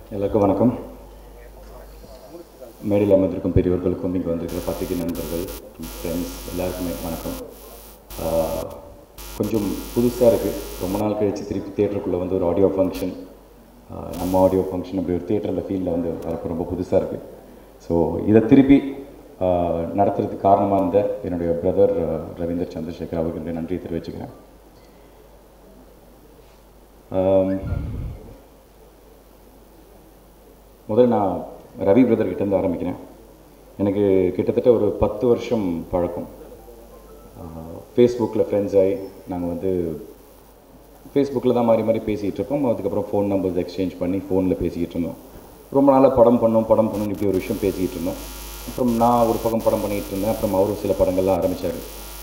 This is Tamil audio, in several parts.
எல்லாருக்கும் வணக்கம் மேடையில் அமர்ந்திருக்கும் பெரியவர்களுக்கும் இங்கே வந்திருக்கிற பத்திரிகை நண்பர்கள் ஃப்ரெண்ட்ஸ் எல்லாருக்குமே வணக்கம் ஆஹ், கொஞ்சம் புதுசாக இருக்குது ரொம்ப நாள் கழித்து திருப்பி தேட்டருக்குள்ளே வந்து ஒரு ஆடியோ ஃபங்க்ஷன் நம்ம ஆடியோ ஃபங்க்ஷன் அப்படி ஒரு தேட்டரில் ஃபீல்டில் வந்து வரப்போ ரொம்ப புதுசாக இருக்குது ஸோ இதை திருப்பி ஆஹ், நடத்துறதுக்கு காரணமாக இருந்த என்னுடைய பிரதர் ரவீந்தர் சந்திரசேகர் அவர்களுடைய நன்றியை தெரிவிச்சுக்கிறேன் ஆம், முதல்ல நான் ரவி பிரதர் கிட்டேருந்து ஆரம்பிக்கிறேன் எனக்கு கிட்டத்தட்ட ஒரு பத்து வருஷம் பழக்கம் ஃபேஸ்புக்கில் ஃப்ரெண்ட்ஸ் ஆகி நாங்கள் வந்து ஃபேஸ்புக்கில் தான் மாறி மாறி பேசிகிட்டு இருக்கோம் அதுக்கப்புறம் ஃபோன் நம்பர்ஸ் எக்ஸ்சேஞ்ச் பண்ணி ஃபோனில் பேசிக்கிட்டு இருந்தோம் ரொம்ப நாளாக படம் பண்ணோம் படம் பண்ணணும் இப்படி ஒரு விஷயம் பேசிக்கிட்டு இருந்தோம் அப்புறம் நான் ஒரு பக்கம் படம் பண்ணிகிட்டு இருந்தேன் அப்புறம் அவரும் சில படங்கள்லாம் ஆரம்பித்தார்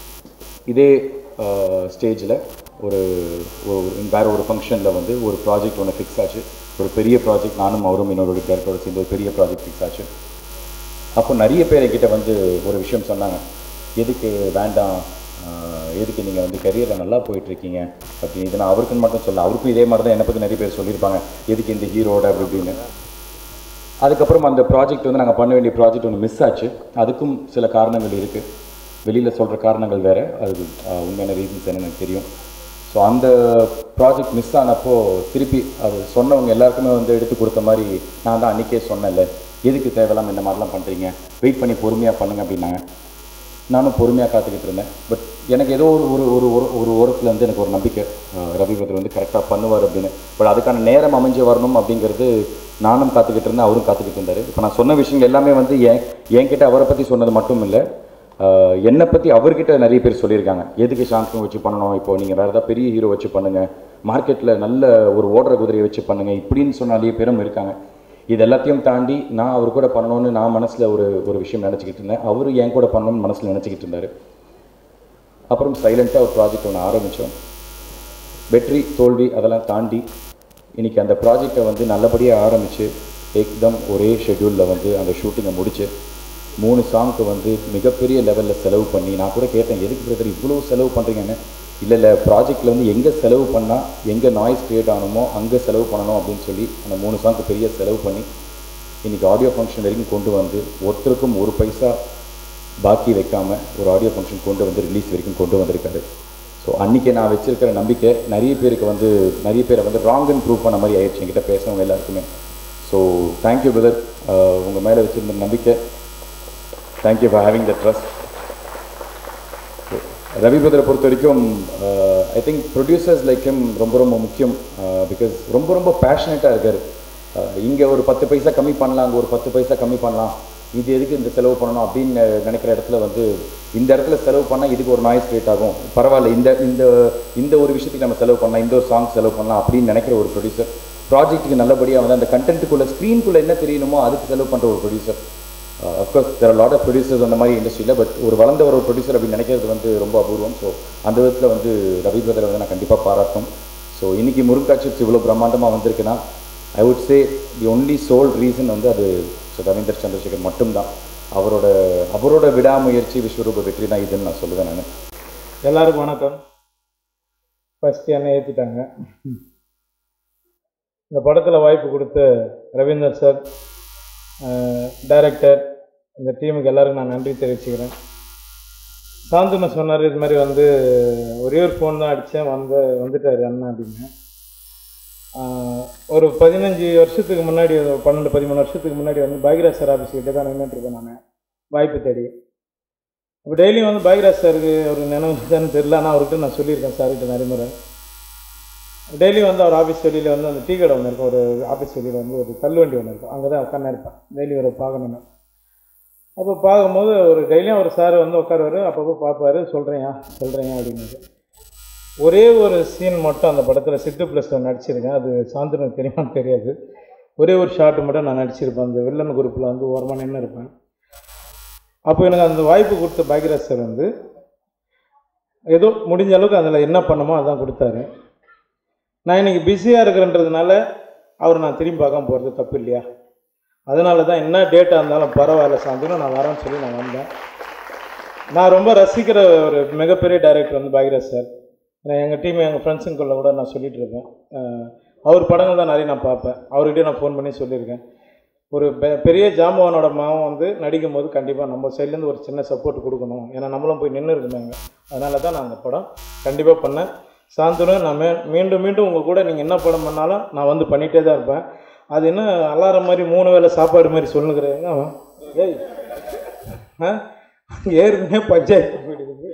இதே ஸ்டேஜில் ஒரு ஒரு வேற ஒரு ஃபங்க்ஷனில் வந்து ஒரு ப்ராஜெக்ட் ஒன்று ஃபிக்ஸ் ஆச்சு ஒரு பெரிய ப்ராஜெக்ட் நானும் அவரும் இன்னொரு டேரக்டரோட சேர்ந்து ஒரு பெரிய ப்ராஜெக்ட் ஃபிக்ஸ் ஆச்சு அப்போ நிறைய பேர் என்கிட்ட வந்து ஒரு விஷயம் சொன்னாங்க எதுக்கு வேண்டாம் ஆஹ், எதுக்கு நீங்கள் வந்து கரியரில் நல்லா போயிட்டுருக்கீங்க அப்படின்னு இது நான் அவருக்குன்னு மட்டும் சொல்ல அவருக்கும் இதே மாதிரி தான் என்னை பற்றி நிறைய பேர் சொல்லியிருப்பாங்க எதுக்கு இந்த ஹீரோட அப்படி இப்படின்னு அதுக்கப்புறம் அந்த ப்ராஜெக்ட் வந்து நாங்கள் பண்ண வேண்டிய ப்ராஜெக்ட் ஒன்று மிஸ் ஆச்சு அதுக்கும் சில காரணங்கள் இருக்குது வெளியில் சொல்கிற காரணங்கள் வேறு அது ஆஹ், உண்மையான ரீசன்ஸ் என்னன்னு எனக்கு தெரியும் ஸோ அந்த ப்ராஜெக்ட் மிஸ் ஆனப்போ திருப்பி அது சொன்னவங்க எல்லாருக்குமே வந்து எடுத்து கொடுத்த மாதிரி நான் தான் அன்றைக்கே சொன்னேன்ல எதுக்கு தேவையில்லாமல் இந்த மாதிரிலாம் பண்ணுறீங்க வெயிட் பண்ணி பொறுமையாக பண்ணுங்க அப்படின்னாங்க நானும் பொறுமையாக காத்துக்கிட்டு இருந்தேன் பட் எனக்கு ஏதோ ஒரு ஒரு ஒரு ஒரு ஒரு ஓரத்தில் வந்து எனக்கு ஒரு நம்பிக்கை அஹ், ரவி பிரதர் வந்து கரெக்டாக பண்ணுவார் அப்படின்னு பட் அதுக்கான நேரம் அமைஞ்சு வரணும் அப்படிங்கிறது நானும் காத்துக்கிட்டு இருந்தேன் அவரும் காத்துக்கிட்டு இருந்தார் இப்போ நான் சொன்ன விஷயங்கள் எல்லாமே வந்து என் என்கிட்ட அவரை பற்றி சொன்னது மட்டும் இல்லை ஆஹ் என்னை பற்றி அவர்கிட்ட நிறைய பேர் சொல்லியிருக்காங்க எதுக்கு சாந்தகம் வச்சு பண்ணணும் இப்போ நீங்கள் வேறு ஏதாவது பெரிய ஹீரோ வச்சு பண்ணுங்கள் மார்க்கெட்டில் நல்ல ஒரு ஓடுற குதிரையை வச்சு பண்ணுங்கள் இப்படின்னு சொன்ன நிறைய பேரும் இருக்காங்க இது எல்லாத்தையும் தாண்டி நான் அவர் கூட பண்ணணும்னு நான் மனசில் ஒரு ஒரு விஷயம் நினச்சிக்கிட்டு இருந்தேன் அவர் என் கூட பண்ணணும்னு மனசில் நினச்சிக்கிட்டு இருந்தார் அப்புறம் சைலண்ட்டாக ஒரு ப்ராஜெக்ட் ஒன்று ஆரம்பித்தோம் வெற்றி தோல்வி அதெல்லாம் தாண்டி இன்னைக்கு அந்த ப்ராஜெக்டை வந்து நல்லபடியாக ஆரம்பித்து ஏக்தம் ஒரே ஷெட்யூலில் வந்து அந்த ஷூட்டிங்கை முடிச்சு மூணு சாங்க்கு வந்து மிகப்பெரிய லெவலில் செலவு பண்ணி நான் கூட கேட்டேன் எதுக்கு பிரதர் இவ்வளோ செலவு பண்ணுறீங்கன்னு இல்லை இல்லை ப்ராஜெக்டில் வந்து எங்கே செலவு பண்ணால் எங்கே நாய்ஸ் க்ரியேட் ஆகணுமோ அங்கே செலவு பண்ணணும் அப்படின்னு சொல்லி அந்த மூணு சாங்க்கு பெரிய செலவு பண்ணி இன்றைக்கி ஆடியோ ஃபங்க்ஷன் வரைக்கும் கொண்டு வந்து ஒருத்தருக்கும் ஒரு பைசா பாக்கி வைக்காமல் ஒரு ஆடியோ ஃபங்க்ஷன் கொண்டு வந்து ரிலீஸ் வரைக்கும் கொண்டு வந்திருக்காரு ஸோ அன்றைக்கி நான் வச்சிருக்கிற நம்பிக்கை நிறைய பேருக்கு வந்து நிறைய பேரை வந்து ராங்குன்னு ப்ரூவ் பண்ண மாதிரி ஆயிடுச்சு என்கிட்ட பேசுறவங்க எல்லாருக்குமே ஸோ தேங்க்யூ பிரதர் உங்கள் மேலே வச்சிருந்த நம்பிக்கை thank you for having the trust Ravi பிரதரை பொறுத்த வரைக்கும் I think producers like him ரொம்ப ரொம்ப முக்கியம் பிகாஸ் ரொம்ப ரொம்ப பேஷனேட்டாக இருக்கார் இங்கே ஒரு பத்து பைசா கம்மி பண்ணலாம் அங்கே ஒரு பத்து பைசா கம்மி பண்ணலாம் இது எதுக்கு இந்த செலவு பண்ணணும் அப்படின்னு நினைக்கிற இடத்துல வந்து இந்த இடத்துல செலவு பண்ணால் இதுக்கு ஒரு நாய்ஸ் கிரியேட் ஆகும் பரவாயில்ல இந்த இந்த இந்த ஒரு விஷயத்துக்கு நம்ம செலவு பண்ணலாம் இந்த ஒரு சாங் செலவு பண்ணலாம் அப்படின்னு நினைக்கிற ஒரு ப்ரொடியூசர் ப்ராஜெக்ட்டுக்கு நல்லபடியாக வந்து அந்த கண்டென்ட்டுக்குள்ளே ஸ்க்ரீனுக்குள்ளே என்ன தெரியணுமோ அதுக்கு செலவு பண்ணுற ஒரு producer of course there lot of producers அந்த மாதிரி இண்டஸ்ட்ரியில் பட் ஒரு வளர்ந்த ஒரு ப்ரொடியூசர் அப்படின்னு நினைக்கிறது வந்து ரொம்ப அபூர்வம் ஸோ அந்த விதத்தில் வந்து ரவி பிரதரை வந்து நான் கண்டிப்பாக பாராட்டும் ஸோ இன்னைக்கு முருங்கா சிப்ஸ் இவ்வளோ பிரம்மாண்டமாக வந்திருக்குன்னா I would say the only sole reason வந்து அது ஸோ ரவீந்தர் சந்திரசேகர் மட்டும்தான் அவரோட அவரோட விடாமுயற்சி விஸ்வரூப வெற்றி தான் இதுன்னு நான் சொல்லுவேன் நான் எல்லாருக்கும் வணக்கம் ஃபஸ்ட்டு என்னை ஏற்றிட்டாங்க இந்த படத்தில் வாய்ப்பு கொடுத்த ரவீந்தர் சார் டைரக்டர் இந்த டீமுக்கு எல்லாருக்கும் நான் நன்றி தெரிவிச்சுக்கிறேன் சாந்தனு சொன்னார் இது மாதிரி வந்து ஒரே ஒரு ஃபோன் தான் அடித்தேன் வந்து வந்துட்டார் அண்ணன் அப்படின்னு ஆஹ் ஒரு பதினஞ்சு வருஷத்துக்கு முன்னாடி ஒரு பன்னெண்டு பதிமூணு வருஷத்துக்கு முன்னாடி வந்து பாக்யராஜ் சார் ஆஃபீஸ் கிட்ட தான் நின்றுட்டுருக்கேன் நான் வாய்ப்பு தேடி இப்போ டெய்லியும் வந்து பாக்யராஜ் சாருக்கு ஒரு நினைவு தானே தெரியல ஆனால் அவர்கிட்ட நான் சொல்லியிருக்கேன் சார்கிட்ட நிறைய முறை டெய்லியும் வந்து அவர் ஆஃபீஸ் வெளியில் வந்து அந்த டீ கடை ஒன்று இருக்கும் ஒரு ஆஃபீஸ் வெளியில் வந்து ஒரு தள்ளுவண்டி ஒன்று இருக்கும் அங்கே தான் உட்காந்து இருப்பேன் டெய்லி ஒரு பார்க்கணுன்னு அப்போ பார்க்கும்போது ஒரு டெய்லியும் ஒரு சார் வந்து உட்காருவார் அப்பப்போ பார்ப்பாரு சொல்கிறேயா சொல்கிறேயா அப்படின்னாரு ஒரே ஒரு சீன் மட்டும் அந்த படத்தில் சித்து ப்ளஸில் நடிச்சிருக்கேன் அது சாந்தனுக்கு தெரியுமான்னு தெரியாது ஒரே ஒரு ஷாட்டு மட்டும் நான் நடிச்சிருப்பேன் அந்த வில்லன் குரூப்பில் வந்து ஓரமாக நின்று இருப்பேன் அப்போ எனக்கு அந்த வாய்ப்பு கொடுத்த பாக்யராஜ் சார் வந்து ஏதோ முடிஞ்ச அளவுக்கு அதில் என்ன பண்ணமோ அதான் கொடுத்தாரு நான் இன்னைக்கு பிஸியாக இருக்கிறன்றதுனால அவர் நான் திரும்பி பார்க்காம போகிறது தப்பு இல்லையா அதனால தான் என்ன டேட்டாக இருந்தாலும் பரவாயில்ல சாந்தனும் நான் வரேன்னு சொல்லி நான் வந்தேன் நான் ரொம்ப ரசிக்கிற ஒரு மிகப்பெரிய டைரக்டர் வந்து பாக்யராஜ் சார் நான் எங்கள் டீம் எங்கள் ஃப்ரெண்ட்ஸுக்குள்ள கூட நான் சொல்லிட்டு இருப்பேன் அஹ் அவர் படங்கள் தான் நிறைய நான் பார்ப்பேன் அவர்கிட்டயே நான் ஃபோன் பண்ணி சொல்லியிருக்கேன் ஒரு பெ- பெரிய ஜாம்பவானோட மகன் வந்து நடிக்கும் போது கண்டிப்பாக நம்ம சைட்லேருந்து ஒரு சின்ன சப்போர்ட் கொடுக்கணும் ஏன்னா நம்மளும் போய் நின்று இருக்கணுங்க அதனால தான் நான் அந்த படம் கண்டிப்பாக பண்ணேன் சாந்தனு நான் மே மீண்டும் மீண்டும் உங்கள் கூட நீங்கள் என்ன படம் பண்ணாலும் நான் வந்து பண்ணிகிட்டே தான் இருப்பேன் அது என்ன அலாரம் மாதிரி மூணு வேளை சாப்பாடு மாதிரி சொல்லுங்கிறேங்க அவன் ஏய் ஆ ஏற்கனவே பஞ்சாயத்து போயிடுது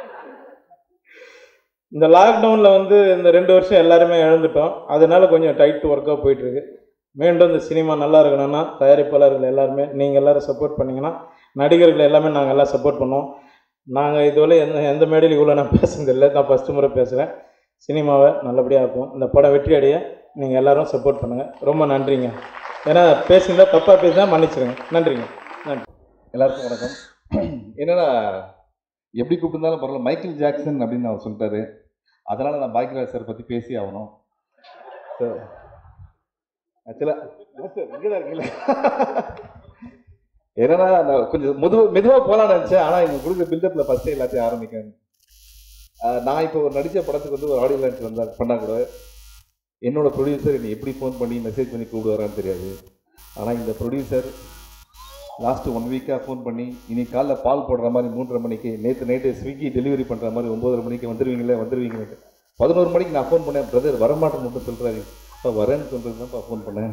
இந்த லாக்டவுனில் வந்து இந்த ரெண்டு வருஷம் எல்லாருமே இழந்துட்டோம் அதனால கொஞ்சம் டைட் ஒர்க்காக போயிட்டுருக்கு மீண்டும் இந்த சினிமா நல்லா இருக்கணும்னா தயாரிப்பாளர்கள் எல்லாருமே நீங்கள் எல்லாரும் சப்போர்ட் பண்ணீங்கன்னா நடிகர்கள் எல்லாமே நாங்கள் எல்லாம் சப்போர்ட் பண்ணுவோம் நாங்கள் இதுவரை எந்த எந்த மேடையில் இவ்வளோ நான் பேசுனதில்லை நான் ஃபஸ்ட்டு முறை பேசுகிறேன் சினிமாவை நல்லபடியாக இருக்கும் இந்த படம் வெற்றி அடைய நீங்கள் எல்லாரும் சப்போர்ட் பண்ணுங்கள் ரொம்ப நன்றிங்க ஏன்னா பேசுனதா தப்பாக பேசினா மன்னிச்சிடுங்க நன்றிங்க நன்றி எல்லாருக்கும் வணக்கம் என்னன்னா எப்படி கூப்பிட்டுருந்தாலும் பரவாயில்ல மைக்கேல் ஜாக்சன் அப்படின்னு அவர் சொல்லிட்டாரு அதனால நான் பாக்கியராஜ் சார் பற்றி பேசி ஆகணும் ஸோ ஆக்சுவலாக சார் இங்கே தான் இருக்கீங்களா என்னன்னா நான் கொஞ்சம் மெதுவா மெதுவாக போகலான்னு நினச்சேன் ஆனால் இவங்க கொடுக்குற பில்டப்பில் ஃபஸ்ட்டே எல்லாத்தையும் ஆரம்பிக்கேன் ஆஹ் நான் இப்போ ஒரு நடித்த படத்துக்கு வந்து ஒரு ஆடியோ லான்ச் வந்தா பண்ணால் கூட என்னோட ப்ரொடியூசர் என்னை எப்படி ஃபோன் பண்ணி மெசேஜ் பண்ணி கூப்பிடுவாரான்னு தெரியாது ஆனால் இந்த ப்ரொடியூசர் லாஸ்ட்டு ஒன் வீக்காக ஃபோன் பண்ணி இன்னைக்கு காலைல பால் போடுற மாதிரி மூன்றரை மணிக்கு நேற்று நைட்டு ஸ்விக்கி டெலிவரி பண்ணுற மாதிரி ஒம்பதரை மணிக்கு வந்துடுவீங்களே வந்துடுவீங்களே பதினோரு மணிக்கு நான் ஃபோன் பண்ணேன் பிரதர் வரமாட்டேன்னு மட்டும் சொல்கிறாரு இப்போ வரேன்னு சொல்கிறது தான்ப்பா ஃபோன் பண்ணேன்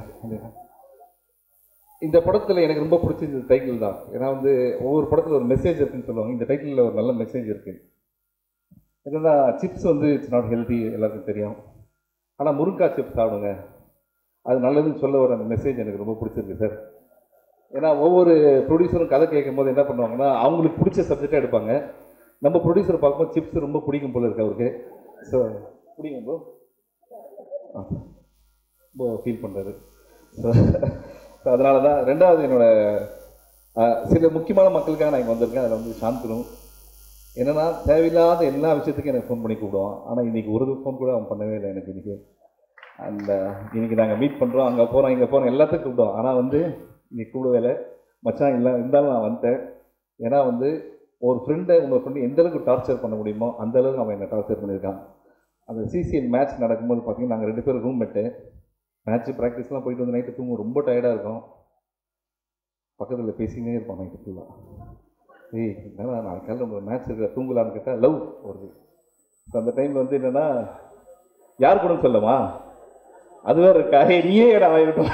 இந்த படத்தில் எனக்கு ரொம்ப பிடிச்சது டைட்டில் தான் ஏன்னா வந்து ஒவ்வொரு படத்தில் ஒரு மெசேஜ் இருக்குன்னு சொல்லுவாங்க இந்த டைட்டிலில் ஒரு நல்ல மெசேஜ் இருக்குது என்னன்னா சிப்ஸ் வந்து இட்ஸ் நாட் ஹெல்தி எல்லாருக்கும் தெரியும் ஆனால் முருங்காய் சிப்ஸ் சாப்பிடுங்க அது நல்லதுன்னு சொல்ல வர அந்த மெசேஜ் எனக்கு ரொம்ப பிடிச்சிருக்கு சார் ஏன்னா ஒவ்வொரு ப்ரொடியூசரும் கதை கேட்கும் போது என்ன பண்ணுவாங்கன்னா அவங்களுக்கு பிடிச்ச சப்ஜெக்டாக எடுப்பாங்க நம்ம ப்ரொடியூசரை பார்க்கும்போது சிப்ஸ் ரொம்ப பிடிக்கும் போல இருக்கு அவருக்கு ஸோ பிடிக்கும் ப்ரோ ரொம்ப ஃபீல் பண்ணுறாரு ஸோ அதனால தான் ரெண்டாவது என்னோட அஹ், சில முக்கியமான மக்களுக்காக நான் இங்கே வந்திருக்கேன் அதில் வந்து சாந்தனு என்னன்னா தேவையில்லாத எல்லா விஷயத்துக்கும் எனக்கு ஃபோன் பண்ணி கூப்பிடுவான் ஆனால் இன்னைக்கு ஒரு ஃபோன் கூட அவன் பண்ணவே இல்லை எனக்கு இன்னைக்கு அந்த இன்னைக்கு நாங்கள் மீட் பண்ணுறோம் அங்கே போகிறோம் இங்கே போகிறோம் எல்லாத்துக்கும் கூப்பிடுவோம் ஆனால் வந்து இன்னைக்கு கூப்பிடவே இல்லை மச்சான் இல்லை இருந்தாலும் நான் வந்துட்டேன் ஏன்னா வந்து ஒரு ஃப்ரெண்டை உங்கள் ஃப்ரெண்டு எந்த அளவுக்கு டார்ச்சர் பண்ண முடியுமோ அந்த அளவுக்கு அவன் என்னை டார்ச்சர் பண்ணியிருக்கான் அந்த சிசிஎல் மேட்ச் நடக்கும்போது பார்த்தீங்கன்னா நாங்கள் ரெண்டு பேரும் ரூம் மெட்டு மேட்ச் ப்ராக்டிஸ்லாம் போயிட்டு வந்து நைட்டு தூங்கும் ரொம்ப டயர்டாக இருக்கும் பக்கத்தில் பேசினே இருப்பான் நைட்டு ஃபுல்லாக ஏய் என்னடா நாளைக்கு காலையில் உங்களுக்கு மேட்ச் இருக்கிற தூங்கலான்னு கேட்டால் லவ் வருது ஸோ அந்த டைமில் வந்து என்னென்னா யார் கூட சொல்லமா அது வேற இருக்கா ஏய், நீயே இடம் ஆகிட்டோம்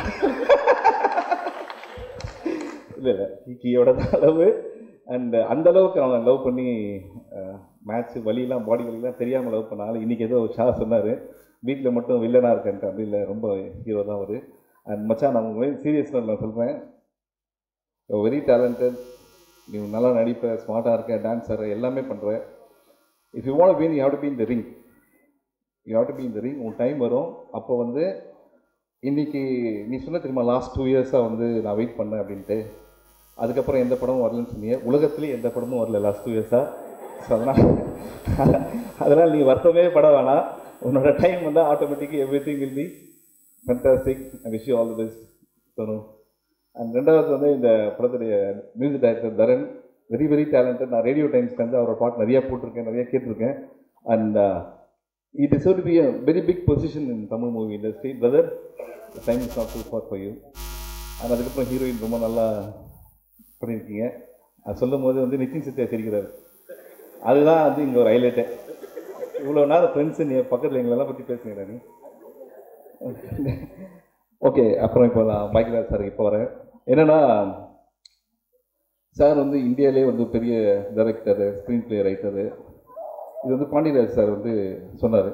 இல்லை இல்லை கிக்கியோட தான் லவ் அண்ட் அந்த அளவுக்கு அவன் லவ் பண்ணி மேட்ச் வலியெல்லாம் பாடி வலியெல்லாம் தெரியாமல் லவ் பண்ணாலும் இன்றைக்கி ஏதோ ஷா சொன்னார் வீட்டில் மட்டும் வில்லனாக இருக்கேன்ட்டு அப்படி இல்லை ரொம்ப ஹீரோ தான் அவர் அண்ட் மச்சான் நான் உங்களுக்கு சீரியஸ் நான் சொல்கிறேன் வெரி டேலண்டட் நீ நல்லா நடிப்ப ஸ்மார்ட்டாக இருக்க டான்ஸர் எல்லாமே பண்ணுற if you want been you have to be இந்த ring you have to be இந்த ரிங் உன் டைம் வரும் அப்போ வந்து இன்னைக்கு நீ சொன்ன தெரியுமா லாஸ்ட் டூ இயர்ஸாக வந்து நான் வெயிட் பண்ணேன் அப்படின்ட்டு அதுக்கப்புறம் எந்த படமும் வரலன்னு சொன்னீங்க உலகத்துலேயே எந்த படமும் வரல லாஸ்ட் டூ இயர்ஸாக ஸோ அதனால் அதனால் நீ வருத்தமே பட வேணாம் உன்னோட டைம் வந்து ஆட்டோமேட்டிக்காக everything will be fantastic I wish you all the best தரும் அண்ட் ரெண்டாவது வந்து இந்த படத்துடைய music director Dharan very very talented நான் ரேடியோ டைம்ஸ்லேருந்து அவரோட பாட்டு நிறைய போட்டிருக்கேன் நிறைய கேட்டிருக்கேன் and it is to be a very big position in Tamil movie industry brother time is not too far far you and அதுக்கப்புறம் ஹீரோயின் ரொம்ப நல்லா பண்ணியிருக்கீங்க அது சொல்லும் போது வந்து நிதின் சித்தியா சிரிக்கிறார் அதுதான் வந்து இங்கே ஒரு ஹைலைட்டு இவ்வளோ நேரம் ஃப்ரெண்ட்ஸு நீ பக்கத்தில் எங்களெல்லாம் பற்றி பேசுகிறேன் நீ ஓகே அப்புறம் இப்போ நான் பாக்கியராஜ் சார் இப்போ வரேன் என்னென்னா சார் வந்து இந்தியாவிலே வந்து பெரிய டைரக்டரு ஸ்க்ரீன் பிளே ரைட்டரு இது வந்து பாண்டியராஜ் சார் வந்து சொன்னார்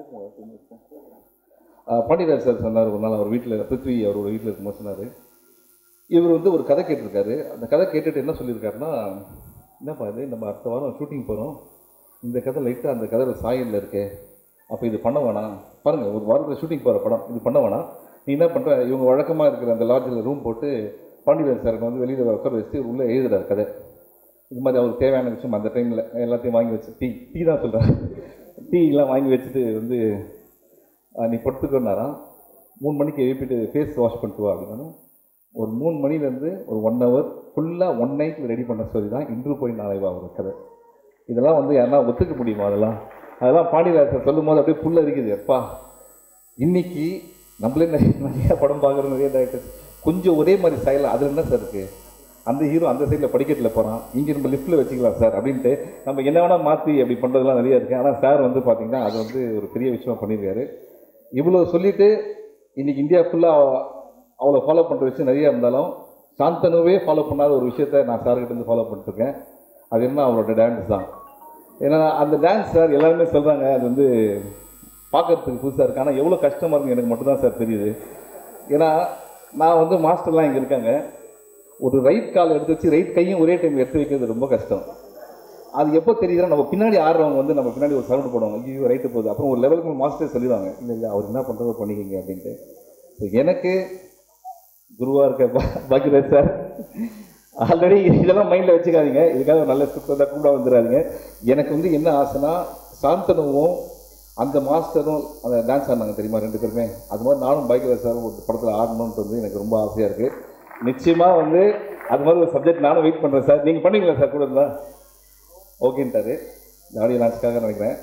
பாண்டியராஜ் சார் சொன்னார் ஒரு நாள் அவர் வீட்டில் பிருத்வி அவரோட வீட்டில் இருக்கும்போது சொன்னார் இவர் வந்து ஒரு கதை கேட்டிருக்காரு அந்த கதை கேட்டுட்டு என்ன சொல்லியிருக்காருன்னா என்னப்பா இது நம்ம அடுத்த வாரம் ஷூட்டிங் போகிறோம் இந்த கதை லைட்டாக அந்த கதையில் சாயலில் இருக்கே அப்போ இது பண்ண வேணாம் பாருங்கள் ஒரு வாரத்தில் ஷூட்டிங் போகிற படம் இது பண்ண வேணாம் நீ என்ன பண்ணுற இவங்க வழக்கமாக இருக்கிற அந்த லாட்ஜில் ரூம் போட்டு பாண்டியராஜ் சாருக்கு வந்து வெளியில் உட்கார வச்சு உள்ளே எழுதுறாரு கதை இது மாதிரி அவருக்கு தேவையான விஷயம் அந்த டைமில் எல்லாத்தையும் வாங்கி வச்சு டீ டீ தான் சொல்கிறேன் டீலாம் வாங்கி வச்சுட்டு வந்து ஆஹ், நீ படுத்துக்கோனாராம் மூணு மணிக்கு எழுப்பிட்டு ஃபேஸ் வாஷ் பண்ணிட்டு வா அப்படின்னா ஒரு மூணு மணிலேருந்து ஒரு ஒன் ஹவர் ஃபுல்லாக ஒன் நைட்டில் ரெடி பண்ண ஸ்டோரி தான் இன்று போய் நாளை வா ஒரு கதை இதெல்லாம் வந்து யாருன்னா ஒத்துக்க முடியுமா அதெல்லாம் அதெல்லாம் பாண்டியராஜர் சொல்லும் போது அப்படியே புல்ல இருக்குது எப்பா இன்னைக்கு நம்மளே நிறைய நிறைய படம் பார்க்குற நிறைய டேரக்டர்ஸ் கொஞ்சம் ஒரே மாதிரி ஸ்டைல் அதில் என்ன சார் இருக்குது அந்த ஹீரோ அந்த சைடில் படிக்கட்டில் போகிறான் இங்கே நம்ம லிஃப்ட்டில் வச்சுக்கலாம் சார் அப்படின்ட்டு நம்ம என்ன வேணால் மாற்றி அப்படி பண்ணுறதுலாம் நிறைய இருக்குது ஆனால் சார் வந்து பார்த்திங்கன்னா அது வந்து ஒரு பெரிய விஷயமா பண்ணியிருக்காரு இவ்வளோ சொல்லிவிட்டு இன்றைக்கி இந்தியா ஃபுல்லாக அவளை ஃபாலோ பண்ணுற விஷயம் நிறைய இருந்தாலும் சாந்தனுவே ஃபாலோ பண்ணாத ஒரு விஷயத்த நான் சார்கிட்ட இருந்து ஃபாலோ பண்ணிட்டுருக்கேன் அது என்ன அவரோட டான்ஸ் தான் ஏன்னா அந்த டான்ஸ் சார் எல்லாருமே சொல்கிறாங்க அது வந்து பார்க்கறதுக்கு புதுசாக இருக்கு ஆனால் எவ்வளோ கஷ்டமாக இருக்கு எனக்கு மட்டும்தான் சார் தெரியுது ஏன்னா நான் வந்து மாஸ்டர்லாம் இங்கே இருக்காங்க ஒரு ரைட் கால் எடுத்து வச்சு ரைட் கையும் ஒரே டைம் எடுத்து வைக்கிறது ரொம்ப கஷ்டம் அது எப்போ தெரியுதுன்னா நம்ம பின்னாடி ஆடுறவங்க வந்து நம்ம பின்னாடி ஒரு சவுண்ட் போடுவாங்க ஐயோ ரைட்டு போகுது அப்புறம் ஒரு லெவலுக்கு மாஸ்டர் சொல்லிடுவாங்க இல்லை இல்லை அவர் என்ன பண்ணுறதோ பண்ணிக்கங்க அப்படின்ட்டு ஸோ எனக்கு குருவாக இருக்க பா பாக்கியராஜ் சார் ஆல்ரெடி இதெல்லாம் மைண்டில் வச்சுக்காதீங்க இதுக்காக ஒரு நல்ல ஸ்கிரிப்ட் வந்தால் கூட வந்துடாதீங்க எனக்கு வந்து என்ன ஆசைனா சாந்தனுவும் அந்த மாஸ்டரும் அந்த டான்ஸ் ஆடினாங்க தெரியுமா ரெண்டு பேருமே அது மாதிரி நானும் பாக்கியராஜ் சாரும் ஒரு படத்தில் ஆடணுன்ட்டு வந்து எனக்கு ரொம்ப ஆசையாக இருக்குது நிச்சயமாக வந்து அது மாதிரி ஒரு சப்ஜெக்ட் நானும் வெயிட் பண்ணுறேன் சார் நீங்கள் பண்ணுவீங்களா சார் கூட இருந்தால் ஓகேன்ட்டாரு இந்த ஆடியோ லான்ச்சுக்காக நினைக்கிறேன்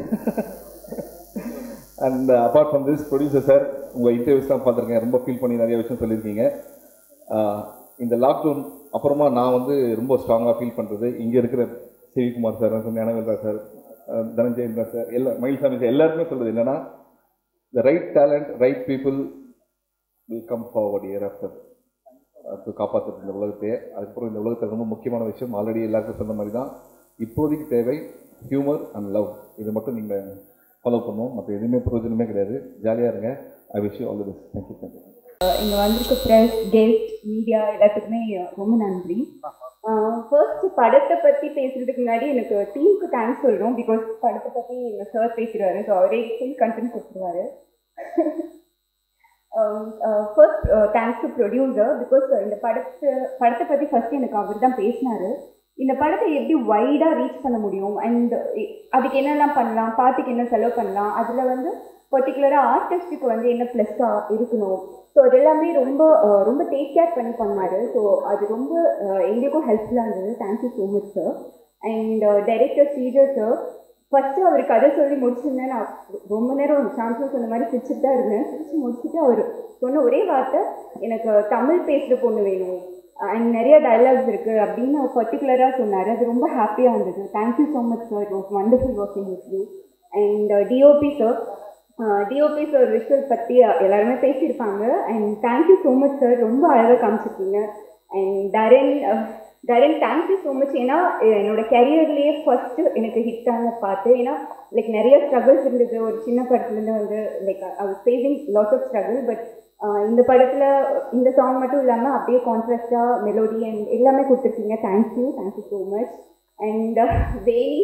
and apart from this producer sir உங்கள் இன்டர்வியூஸ்லாம் பார்த்துருக்கேன் ரொம்ப ஃபீல் பண்ணி நிறைய விஷயம் சொல்லியிருக்கீங்க ஆஹ் இந்த லாக்டவுன் அப்புறமா நான் வந்து ரொம்ப ஸ்ட்ராங்காக ஃபீல் பண்ணுறது இங்கே இருக்கிற சிவிகுமார் சார் ஞானவேந்தா சார் ஆஹ் தனஞ்சயந்தா சார் எல்லா மயில்சாமி சார் எல்லாருமே சொல்கிறது என்னென்னா the right talent right people will come forward year after அது காப்பாற்றுறது இந்த உலகத்தையே அதுக்கப்புறம் இந்த உலகத்தில் ரொம்ப முக்கியமான விஷயம் ஆல்ரெடி எல்லாருக்கும் சொன்ன மாதிரி தான் இப்போதைக்கு தேவை ஹியூமர் அண்ட் லவ் இது மட்டும் நீங்கள் ஃபாலோ பண்ணுவோம் மற்ற எதுவுமே பிரயோஜனமே கிடையாது ஜாலியாக இருங்க I wish you all the best thank you thank you இங்கே வந்திருக்க ப்ரெஸ் கெஸ்ட் மீடியா எல்லாத்துக்குமே ரொம்ப நன்றி ஃபர்ஸ்ட் படத்தை பற்றி பேசுறதுக்கு முன்னாடி எனக்கு டீமுக்கு தேங்க்ஸ் சொல்லணும் பிகாஸ் படத்தை பற்றி எங்கள் சார் பேசுகிறாரு ஸோ அவரே ஃபுல் கண்டென்ட் கொடுத்துருவாரு first thanks to producer because இந்த படத்தை படத்தை பற்றி ஃபர்ஸ்ட் எனக்கு அவர் தான் பேசினாரு இந்த படத்தை எப்படி வைடாக ரீச் பண்ண முடியும் அண்ட் அதுக்கு என்னெல்லாம் பண்ணலாம் பாட்டுக்கு என்ன செலவு பண்ணலாம் அதில் வந்து பர்டிகுலராக ஆர்டிஸ்ட்டுக்கு வந்து என்ன ப்ளஸ்ஸாக இருக்கணும் ஸோ அது எல்லாமே ரொம்ப அஹ், ரொம்ப டேக் கேர் பண்ணி பண்ணாரு ஸோ அது ரொம்ப அஹ், எங்களுக்கும் ஹெல்ப்ஃபுல்லாக இருந்தது thank you so much sir and director ஸ்ரீஜர் சார் ஃபஸ்ட்டு அவர் கதை சொல்லி முடிச்சிருந்தேன் நான் ரொம்ப நேரம் சாந்தா சொன்ன மாதிரி சிரிச்சுட்டு தான் இருந்தேன் சிரிச்சு முடிச்சுட்டு அவர் சொன்ன ஒரே வார்த்தை எனக்கு தமிழ் பேசுகிற பொண்ணு வேணும் அண்ட் நிறைய டைலாக்ஸ் இருக்குது அப்படின்னு பர்டிகுலராக சொன்னார் அது ரொம்ப ஹாப்பியாக இருந்தது thank you so much sir it was wonderful working with you and DOP sir DOP sir visual பற்றி எல்லாருமே பேசியிருப்பாங்க and thank you so much sir ரொம்ப அழகாக காமிச்சிருக்கீங்க and Dharan Dharan thank you so much ஏன்னா என்னோட கெரியர்லேயே ஃபஸ்ட்டு எனக்கு ஹிட் ஆன பாட்டு ஏன்னா லைக் நிறைய ஸ்ட்ரகிள்ஸ் இருந்தது ஒரு சின்ன படத்துலேருந்து வந்து like I was facing lot of struggle but இந்த படத்தில் இந்த சாங் மட்டும் இல்லாமல் அப்படியே கான்ட்ராஸ்டாக மெலோடி அண்ட் எல்லாமே கொடுத்துருக்கீங்க thank you thank you so much and Veni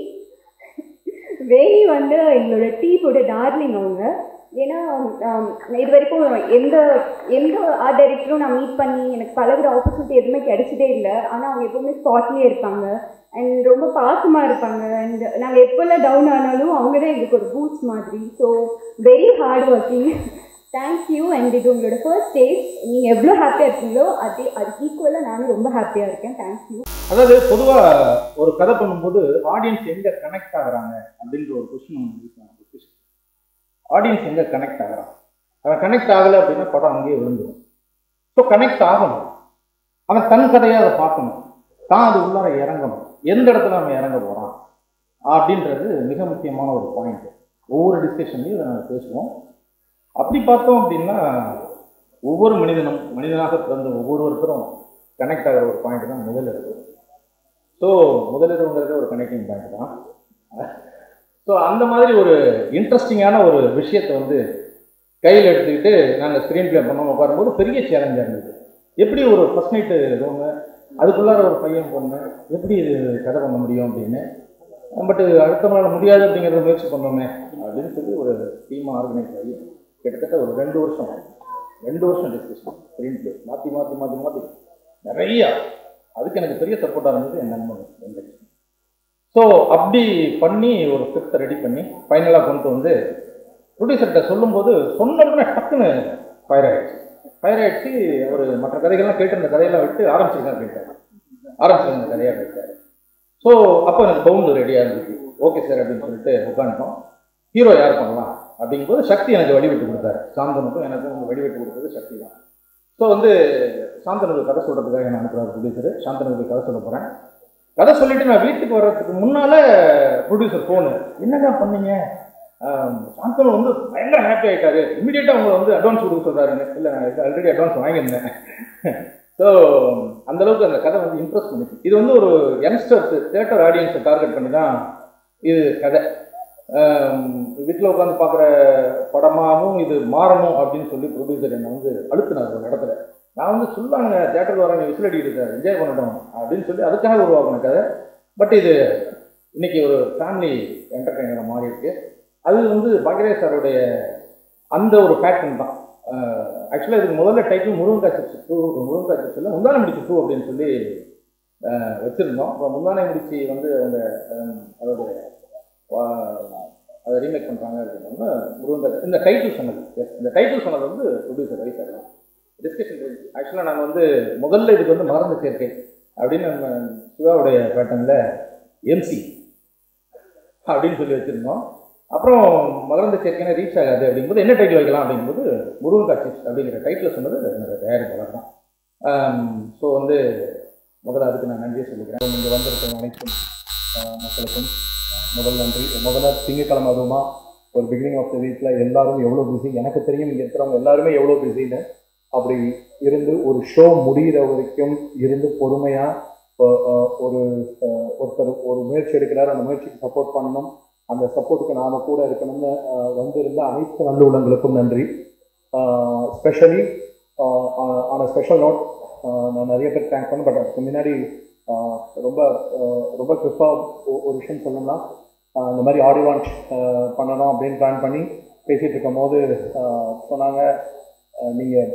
Veni வந்து எங்களோட டீமோட டார்லிங் அவங்க ஏன்னா ஆம், இது வரைக்கும் எந்த எந்த ஆர்ட் டைரக்டரும் நான் மீட் பண்ணி எனக்கு பழகுற ஆப்பர்ச்சுனிட்டி எதுவுமே கிடைச்சதே இல்லை ஆனால் அவங்க எப்பவுமே ஸ்பாட்லேயே இருப்பாங்க அண்ட் ரொம்ப பாசமாக இருப்பாங்க அண்ட் நாங்கள் எப்போல்லாம் டவுன் ஆனாலும் அவங்க தான் எங்களுக்கு ஒரு பூஸ்ட் மாதிரி so very hard working thank you and இது உங்களோட ஃபர்ஸ்ட் ஸ்டேஜ் நீங்கள் எவ்வளோ ஹாப்பியாக இருக்கீங்களோ அதே அதுக்கு ஈக்குவலாக நானும் ரொம்ப ஹாப்பியாக இருக்கேன் தேங்க்யூ அதாவது பொதுவா ஒரு கதை பண்ணும்போது ஆடியன்ஸ் எங்க கனெக்ட் ஆகுறாங்க அப்படின்ற ஒரு கொஸ்டின் ஆடியன்ஸ் எங்க கனெக்ட் ஆகுறான் அவன் கனெக்ட் ஆகலை அப்படின்னா படம் அங்கேயே விழுந்துடும் ஸோ கனெக்ட் ஆகணும் அவன் தன் கதையை அதை பார்க்கணும் தான் அது உள்ளார இறங்கணும் எந்த இடத்துல அவன் இறங்க போறான் அப்படின்றது மிக முக்கியமான ஒரு பாயிண்ட் ஒவ்வொரு டிஸ்கஷன்லையும் இதை நாங்கள் பேசுவோம் அப்படி பார்த்தோம் அப்படின்னா ஒவ்வொரு மனிதனும் மனிதனாக பிறந்த ஒவ்வொருவருத்தரும் கனெக்ட் ஆகிற ஒரு பாயிண்ட் தான் முதலிரவு ஸோ முதலிரவுங்கிறது ஒரு கனெக்டிங் பாயிண்ட் தான் ஸோ அந்த மாதிரி ஒரு இன்ட்ரெஸ்டிங்கான ஒரு விஷயத்தை வந்து கையில் எடுத்துக்கிட்டு நாங்கள் ஸ்க்ரீன் ப்ளே பண்ணோம் உட்காரும்போது பெரிய சேலஞ்சாக இருந்தது எப்படி ஒரு ஃபஸ்ட் நைட்டு ரூமு அதுக்குள்ளார ஒரு பையன் பொண்ணு எப்படி இது கதை பண்ண முடியும் அப்படின்னு பட் அடுத்த நாள் முடியாது அப்படிங்கிறத முயற்சி பண்ணோமே அப்படின்னு சொல்லி ஒரு டீமாக ஆர்கனைஸ் ஆகி கிட்டத்தட்ட ஒரு ரெண்டு வருஷம் ரெண்டு வருஷம் டிஸ்கஷன் ஸ்க்ரீன் ப்ளே மாற்றி மாற்றி மாற்றி மாற்றி நிறையா அதுக்கு எனக்கு பெரிய சப்போர்ட்டாக இருந்தது என் நண்பன் வெங்கட் ஸோ அப்படி பண்ணி ஒரு ஸ்கிரிப்டை ரெடி பண்ணி ஃபைனலாக கொண்டு வந்து ப்ரொடியூசர்கிட்ட சொல்லும்போது சொன்ன உடனே டக்குன்னு ஃபயர் ஆயிடுச்சு ஃபயர் ஆயிடுச்சு அவர் மற்ற கதைகள்லாம் கேட்டு அந்த கதையெல்லாம் விட்டு ஆரம்பிச்சிருக்கேன் அப்படின்ட்டாரு ஆரம்பிச்சிருங்க அந்த கதையாக அப்படின்ட்டாரு ஸோ அப்போ எனக்கு பவுண்டு ரெடியாக இருந்துச்சு ஓகே சார் அப்படின்னு சொல்லிட்டு உட்காந்துட்டோம் ஹீரோ யார் பண்ணலாம் அப்படிங்கும்போது சக்தி எனக்கு வடிவிட்டு கொடுத்தாரு சாந்தனுக்கும் எனக்கும் வந்து வடிவிட்டு கொடுத்தது சக்தி தான் ஸோ வந்து சாந்தனுக்கு கதை சொல்கிறதுக்காக நான் அனுப்புகிறார் ப்ரொடியூசர் சாந்தனுக்கு கதை சொல்ல போகிறேன் கதை சொல்லிட்டு நான் வீட்டுக்கு வர்றதுக்கு முன்னால ப்ரொடியூசர் ஃபோனு என்னங்க பண்ணீங்க ஆம், சாந்தனு வந்து பயங்கர ஹாப்பி ஆயிட்டாரு இமீடியட்டாக உங்களை வந்து அட்வான்ஸ் கொடுக்க சொல்கிறாருன்னு இல்லை நான் ஆல்ரெடி அட்வான்ஸ் வாங்கியிருந்தேன் ஸோ அந்த அளவுக்கு அந்த கதை வந்து இம்ப்ரெஸ் பண்ணிச்சு இது வந்து ஒரு யங்ஸ்டர்ஸ் தேட்டர் ஆடியன்ஸை டார்கெட் பண்ணி தான் இது கதை வீட்டில் உட்காந்து பார்க்குற படமாகவும் இது மாறணும் அப்படின்னு சொல்லி ப்ரொடியூசர் என்னை வந்து அழுத்தினார் ஒரு இடத்துல நான் வந்து சொல்லாங்க தேட்டருக்கு வரேன் விசில் அடிக்கிட்டு சார் என்ஜாய் பண்ணட்டும் அப்படின்னு சொல்லி அதுக்காக உருவாக்கின கதை பட் இது இன்னைக்கு ஒரு ஃபேமிலி என்டர்டைனராக மாறி இருக்கு அது வந்து பாக்யராஜ் சாருடைய அந்த ஒரு பேட்டர்ன் தான் ஆக்சுவலாக இதுக்கு முதல்ல title Murugan chips to Murugan chips இல்லை முந்தானை முடிச்சு டூ அப்படின்னு சொல்லி அஹ், வச்சிருந்தோம் அப்புறம் முந்தானை முடிச்சு வந்து அவங்க அஹ், அதோடைய வா- அதை ரீமேக் பண்ணுறாங்க அப்படின்னா முருகன் இந்த டைட்டில் சொன்னது yes, இந்த டைட்டில் சொன்னது வந்து ப்ரொடியூசர் வைஸ் ஆகலாம் டிஸ்கஷன் ஆக்சுவலாக நாங்கள் வந்து முதல்ல இதுக்கு வந்து மறந்து சேர்க்கை அப்படின்னு நம்ம சிவாவுடைய பேட்டர்னில் எம்சி அப்படின்னு சொல்லி வச்சுருந்தோம் அப்புறம் மகரந்த சேர்க்கைனா ரீச் ஆகாது அப்படிங்கும்போது என்ன டைட்டில் வைக்கலாம் அப்படிங்கும்போது முருகன் காட்சி அப்படிங்கிற டைட்டில் சொன்னது என்னோட தயாரிப்பாளர் தான் ஸோ வந்து முதல்ல அதுக்கு நான் நன்றியை சொல்லிக்கிறேன் இங்கே வந்திருக்கிற அனைத்தும் ஆஹ், மக்களுக்கும் முதல் நன்றி முதல்ல திங்கக்கிழமை அதுவுமா ஒரு பிகினிங் ஆஃப் த வீக்கில் எல்லாரும் எவ்வளோ பிஸி எனக்கு தெரியும் இங்கே இருக்கிறவங்க எல்லாருமே எவ்வளோ பிஸின்னு அப்படி இருந்து ஒரு ஷோ முடிகிற வரைக்கும் இருந்து பொறுமையாக ஒரு ஆஹ், ஒருத்தர் ஒரு முயற்சி எடுக்கிறார் அந்த முயற்சிக்கு சப்போர்ட் பண்ணணும் அந்த சப்போர்ட்டுக்கு நாம கூட இருக்கணும்னு ஆஹ், வந்திருந்த அனைத்து நல்லுள்ளங்களுக்கும் நன்றி ஸ்பெஷலி ஆன ஸ்பெஷல் நோட் நான் நிறைய பேர் தேங்க் பண்ணேன் பட் அதுக்கு முன்னாடி ஆஹ், ரொம்ப ஆஹ், ரொம்ப கிறிஸ்பாக ஒரு விஷயம் சொல்லணும்னா ஆஹ், இந்த மாதிரி ஆடியோ லான்ச் பண்ணணும் அப்படின்னு பிளான் பண்ணி பேசிகிட்டு இருக்கும் போது ஆஹ், சொன்னாங்க நீங்கள்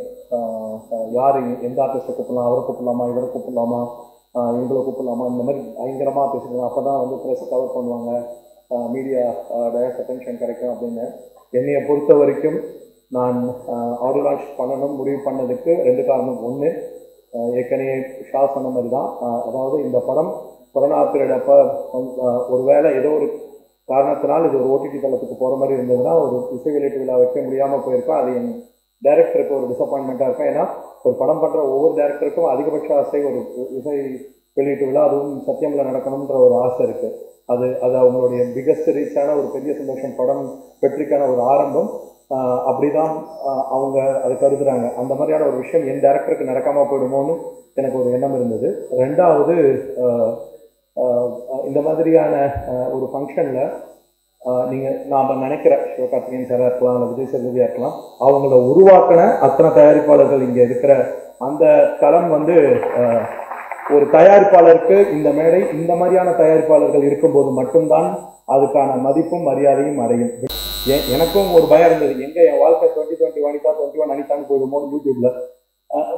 யார் எந்த ஆர்டிஸ்ட்டை கூப்பிடலாம் அவரை கூப்பிடலாமா இவரை கூப்பிடலாமா ஆஹ், இவங்களை கூப்பிடலாமா இந்த மாதிரி பயங்கரமாக பேசுகிறாங்க அப்போ தான் வந்து ப்ரெஸ் கவர் பண்ணுவாங்க மீடியா டயஸ் அட்டென்ஷன் கிடைக்கும் அப்படின்னு என்னையை பொறுத்த வரைக்கும் நான் ஆடியோ லான்ச் பண்ணணும் முடிவு பண்ணதுக்கு ரெண்டு காரணம் ஒன்று ஏற்கனவே ஷா சொன்ன மாதிரி தான் ஆஹ், அதாவது இந்த படம் கொரோனா பீரியட் அப்போ ஒருவேளை ஏதோ ஒரு காரணத்தினால் இது ஒரு ஓடிடி தளத்துக்கு போகிற மாதிரி இருந்ததுன்னா ஒரு இசை வெளியீட்டு விழா வைக்க முடியாமல் போயிருக்கோம் அது என் டைரக்டருக்கு ஒரு டிசப்பாயின்மெண்ட்டாக இருக்கும் ஏன்னா ஒரு படம் பண்ணுற ஒவ்வொரு டைரக்டருக்கும் அதிகபட்ச ஆசை ஒரு இசை வெளியீட்டு விழா அதுவும் சத்தியமில் நடக்கணுன்ற ஒரு ஆசை இருக்குது அது அது அவங்களுடைய பிகஸ்ட் ரீச்சான ஒரு பெரிய சந்தோஷம் படம் வெற்றிக்கான ஒரு ஆரம்பம் ஆஹ் அப்படிதான் ஆஹ் அவங்க அதை கருதுறாங்க அந்த மாதிரியான ஒரு விஷயம் என் டேரக்டருக்கு நடக்காமல் போயிடுமோன்னு எனக்கு ஒரு எண்ணம் இருந்தது ரெண்டாவது ஆஹ் ஆஹ் இந்த மாதிரியான ஆஹ் ஒரு ஃபங்க்ஷனில் நீங்கள் நாம் நினைக்கிற சிவகார்த்திகேயன் சாராக இருக்கலாம் இல்லை விஜய் சேதுபதியாக இருக்கலாம் அவங்கள உருவாக்கின அத்தனை தயாரிப்பாளர்கள் இங்கே இருக்கிற அந்த களம் வந்து ஆஹ் ஒரு தயாரிப்பாளருக்கு இந்த மேடை இந்த மாதிரியான தயாரிப்பாளர்கள் இருக்கும்போது மட்டும்தான் அதுக்கான மதிப்பும் மரியாதையும் அடையும் எ- எனக்கும் ஒரு பயம் இருந்தது எங்க என் வாழ்க்கை twenty twenty Vanitha twenty one அனிதான்னு போயிடுமோ யூடியூப்ல அஹ்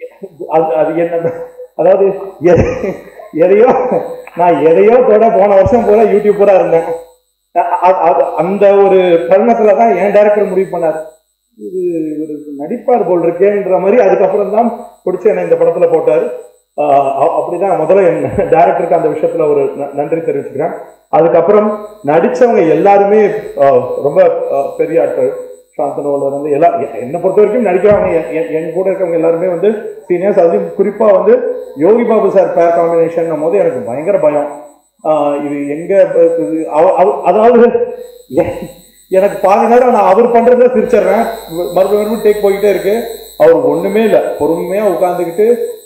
அது அது என்ன அதாவது எ- எதையோ நான் எதையோ தொட போன வருஷம் போல யூடியூபரா இருந்தேன் அ- அ- அது- அந்த ஒரு தருணத்துல தான் என் டேரக்டர் முடிவு பண்ணார் இது ஒரு நடிப்பார் போல் இருக்கேன்ற மாதிரி அதுக்கப்புறம் தான் பிடிச்சி என்னை இந்த படத்துல போட்டார் ஆஹ் அ- அப்படிதான் முதல்ல என் டேரக்டருக்கு அந்த விஷயத்துல ஒரு ந- நன்றி தெரிவிச்சுக்கிறேன் அதுக்கப்புறம் நடிச்சவங்க எல்லாருமே ஆஹ் ரொம்ப ஆஹ் பெரிய ஆட்கள் சாந்தனோல இருந்து எல்லா எ- என்னை பொறுத்த வரைக்கும் நடிக்கிறவங்க என்- என்- என் கூட இருக்கவங்க எல்லாருமே வந்து சீனியர்ஸ் அதுவும் குறிப்பா வந்து யோகி பாபு சார் பேர் காம்பினேஷன் போது எனக்கு பயங்கர பயம் ஆஹ் இது எங்க ப- இது அவ- அவ- அதாவது எ- எனக்கு பாதி நேரம் நான் அவர் பண்றத சிரிச்சிடுறேன் மறுபடியும் மறுபடியும் டேக் போய்கிட்டே இருக்கு அவர் ஒண்ணுமே இல்லை பொறுமையா உட்காந்துக்கிட்டு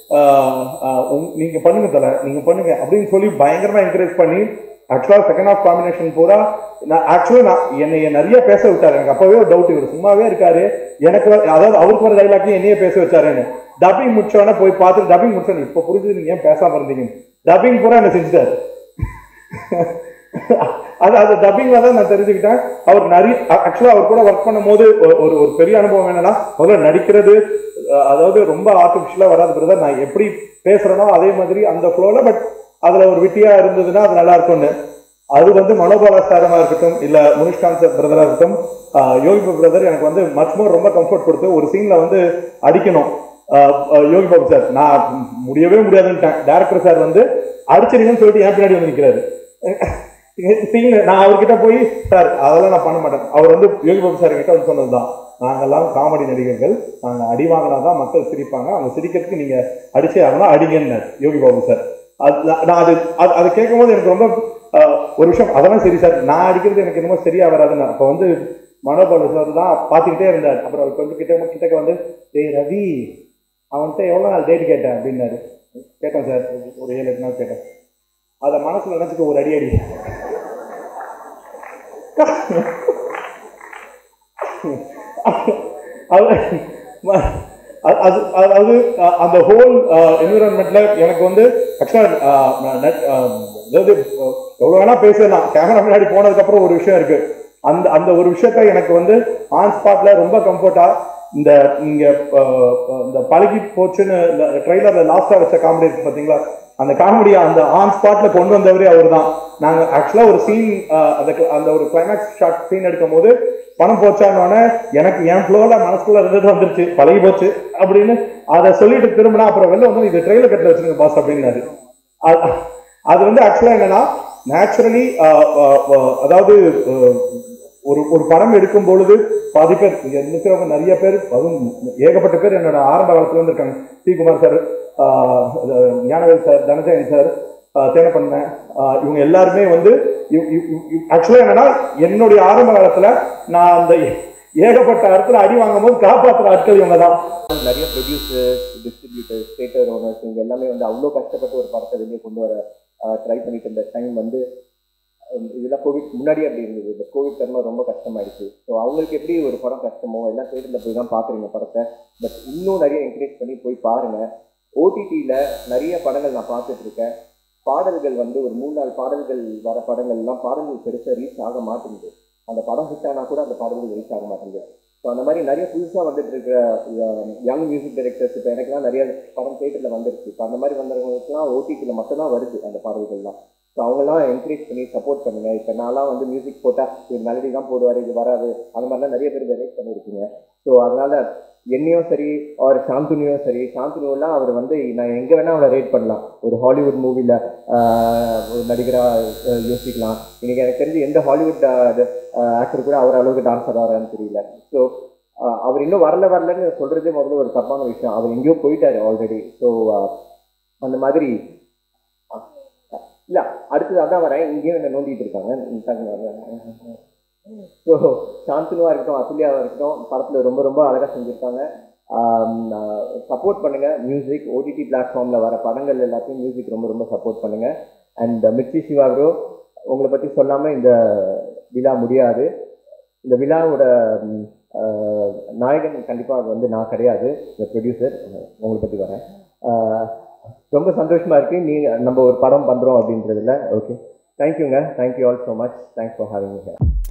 நீங்க பண்ணுங்க தல நீங்க பண்ணுங்க அப்படின்னு சொல்லி பயங்கரமா என்கரேஜ் பண்ணி ஆக்சுவலாக செகண்ட் ஆஃப் காம்பினேஷன் பூரா நான் ஆக்சுவலாக நான் என்னை நிறைய பேச விட்டாரு எனக்கு அப்பவே ஒரு டவுட் இவர் சும்மாவே இருக்காரு எனக்கு வர- அதாவது அவருக்கு வர டைலாக்கையும் என்னையே பேச வச்சாருன்னு டப்பிங் முடிச்சோடனே போய் பார்த்து டப்பிங் முடிச்சோன்னு இப்போ புரிஞ்சது நீங்க ஏன் பேசாம இருந்தீங்க டப்பிங் பூரா என்ன செஞ்சுட்டாரு அது அது டப்பிங்ல தான் நான் தெரிஞ்சுக்கிட்டேன் அவர் நிறைய ஆக்சுவலாக அவர் கூட ஒர்க் பண்ணும்போது ஒரு ஒரு ஒரு பெரிய அனுபவம் என்னன்னா முதல்ல நடிக்கிறது அஹ், அதாவது ரொம்ப ஆர்டிஃபிஷியலாக வராது பிரதர் நான் எப்படி பேசுறேனோ அதே மாதிரி அந்த ஃப்ளோல பட் அதுல ஒரு விட்டியா இருந்ததுன்னா அது நல்லா இருக்கும்னு அது வந்து மனோபால சாரமா இருக்கட்டும் இல்ல முனிஷ்காந்த் பிரதரா இருக்கட்டும் ஆஹ், யோகி பாபு பிரதர் எனக்கு வந்து மச் மோர் ரொம்ப கம்ஃபர்ட் கொடுத்து ஒரு சீன்ல வந்து அடிக்கணும் ஆஹ், ஆஹ், யோகி பாபு சார் நான் முடியவே முடியாதுன்ட்டேன் டேரக்டர் சார் வந்து அடிச்சிருங்கன்னு சொல்லிட்டு என் பின்னாடி வந்து நிற்கிறாரு சீன் நான் அவர்கிட்ட போய் சார் அதெல்லாம் நான் பண்ண மாட்டேன் அவர் வந்து யோகி பாபு சார் கிட்ட வந்து சொன்னதுதான் நாங்கெல்லாம் காமெடி நடிகர்கள் நாங்கள் அடி வாங்கினா தான் மக்கள் சிரிப்பாங்க அவங்க சிரிக்கிறதுக்கு நீங்க அடிச்சே ஆகணும் அடிங்கன்னார் யோகி பாபு சார் அது நான் நான் அது அது அதை கேட்கும் போது எனக்கு ரொம்ப ஆஹ், ஒரு விஷயம் அதெல்லாம் சரி சார் நான் அடிக்கிறது எனக்கு என்னமோ சரியா வராதுன்னு அப்போ வந்து மனோபாலு சார் தான் பார்த்துக்கிட்டே இருந்தார் அப்புறம் அவர் கொஞ்சம் கிட்ட கிட்டக்க வந்து டேய் ரவி அவன்கிட்ட எவ்வளோ நாள் டேட் கேட்டேன் அப்படின்னாரு கேட்டேன் சார் ஒரு ஏழு எட்டு நாள் கேட்டேன் அதை மனசுல நினைச்சுக்க ஒரு அடி அடி அது அது- அது அதாவது அஹ், அந்த ஹோல் என்விரான்மெண்ட்ல எனக்கு வந்து ஆக்சுவலாக அதாவது அஹ், எவ்வளோ வேணா பேசலாம் கேமரா முன்னாடி போனதுக்கப்புறம் ஒரு விஷயம் இருக்கு அந்த அந்த ஒரு விஷயத்த எனக்கு வந்து ஆன் ஸ்பாட்ல ரொம்ப கம்ஃபர்ட்டா இந்த நீங்க அஹ், அஹ், இந்த பழகி போச்சுன்னு இந்த ட்ரெய்லர்ல லாஸ்டா வச்ச காமெடி இருக்கு பாத்தீங்களா அந்த காமெடியை அந்த ஆன் ஸ்பாட்ல கொண்டு வந்தவரே அவர் தான் நாங்க ஆக்சுவலா ஒரு சீன் அந்த அந்த ஒரு கிளைமேக்ஸ் ஷாட் சீன் எடுக்கும் போது பணம் போச்சான்னொடனே எனக்கு என் ஃப்ளோல மனசுக்குள்ள இருந்தது வந்துருச்சு பழகி போச்சு அப்படின்னு அதை சொல்லிட்டு திரும்பினா அப்புறம் வெளில வந்து இது ட்ரெயிலர் கட்டில் வச்சிருங்க பாஸ் அப்படின்னாரு அது- அது வந்து ஆக்சுவலா என்னன்னா நேச்சுரலி அதாவது அஹ், ஒரு ஒரு படம் எடுக்கும் பொழுது பாதி பேர் இங்க இருக்கிறவங்க நிறைய பேர் அதுவும் ஏகப்பட்ட பேர் என்னோட ஆரம்ப காலத்துல இருந்து இருக்காங்க C Kumar sir Gnanavel sir Dhananjayan sir தேனப்பண்ண இவங்க எல்லாருமே வந்து ஆக்சுவலா என்னன்னா என்னுடைய ஆரம்ப காலத்துல நான் அந்த ஏகப்பட்ட இடத்துல அடி வாங்கும் போது காப்பாற்றுற ஆட்கள் இவங்க தான் நிறைய ப்ரொடியூசர்ஸ் டிஸ்ட்ரிபியூட்டர்ஸ் தேட்டர் ஓனர்ஸ் இவங்க எல்லாமே வந்து அவ்வளோ கஷ்டப்பட்டு ஒரு படத்தை வெளியே கொண்டு வர ட்ரை பண்ணிட்டு இருந்த டைம் வந்து ஹம், இதெல்லாம் கோவிட் முன்னாடி அப்படி இருந்தது இந்த கோவிட் டைம்ல ரொம்ப கஷ்டமாயிடுச்சு ஸோ அவங்களுக்கு எப்படி ஒரு படம் கஷ்டமோ எல்லாம் தேட்டரில் போய் தான் பார்க்குறீங்க படத்தை பட் இன்னும் நிறைய என்கரேஜ் பண்ணி போய் பாருங்க ஓடிடியில் நிறைய படங்கள் நான் பார்த்துட்டு இருக்கேன் பாடல்கள் வந்து ஒரு மூணு நாலு பாடல்கள் வர படங்கள்லாம் பாடல்கள் பெருசாக ரீச் ஆக மாட்டேங்குது அந்த படம் ஹிட் ஆனால் கூட அந்த பாடல்கள் ரீச் ஆக மாட்டேங்குது ஸோ அந்த மாதிரி நிறைய புதுசாக வந்துட்டு இருக்கிற யங் மியூசிக் டைரக்டர்ஸ் இப்போ எனக்குலாம் நிறைய படம் தேட்டரில் வந்துருச்சு இப்போ அந்த மாதிரி வந்தவங்களுக்குலாம் ஓடிடியில் மட்டும்தான் வருது அந்த பாடல்கள்லாம் ஸோ அவங்கெல்லாம் என்கரேஜ் பண்ணி சப்போர்ட் பண்ணுங்க இப்போ நான்லாம் வந்து மியூசிக் போட்டால் இது மெலடி தான் போடுவார் இது வராது அந்த மாதிரிலாம் நிறைய பேர் டைரக்ட் பண்ணியிருக்கீங்க ஸோ அதனால என்னையும் சரி அவர் சாந்துனியும் சரி சாந்துனியெல்லாம் அவர் வந்து நான் எங்கே வேணால் அவரை ரேட் பண்ணலாம் ஒரு ஹாலிவுட் மூவியில் ஒரு நடிகராக யோசிக்கலாம் இன்னைக்கு எனக்கு தெரிஞ்சு எந்த ஹாலிவுட் ஆக்டர் கூட அவர் அளவுக்கு டான்ஸர் ஆகிறான்னு தெரியல ஸோ அவர் இன்னும் வரல வரலன்னு சொல்றதே முதல்ல ஒரு தப்பான விஷயம் அவர் எங்கேயோ போயிட்டாரு ஆல்ரெடி ஸோ அந்த மாதிரி இல்ல அடுத்தது அதான் வரேன் இங்கேயும் என்ன நோண்டிட்டு இருக்காங்க ஸோ சாந்தனுவா இருக்கட்டும் அத்துலியாவா இருக்கட்டும் படத்துல ரொம்ப ரொம்ப அழகா செஞ்சிருக்காங்க சப்போர்ட் பண்ணுங்க மியூசிக் ஓடிடி பிளாட்ஃபார்ம்ல வர படங்கள் எல்லாத்தையும் மியூசிக் ரொம்ப ரொம்ப சப்போர்ட் பண்ணுங்க அண்ட் மிர்ச்சி சிவா ப்ரோ உங்களை பத்தி சொல்லாம இந்த விழா முடியாது இந்த விழாவோட ம், ஆஹ், நாயகன் கண்டிப்பா அது வந்து நான் கிடையாது இந்த ப்ரொடியூசர் உங்களை பத்தி வரேன் ஆஹ், ரொம்ப சந்தோஷமா இருக்கு நீ நம்ம ஒரு படம் பண்றோம் அப்படின்றதுல ஓகே தேங்க்யூங்க thank you all so much thanks for having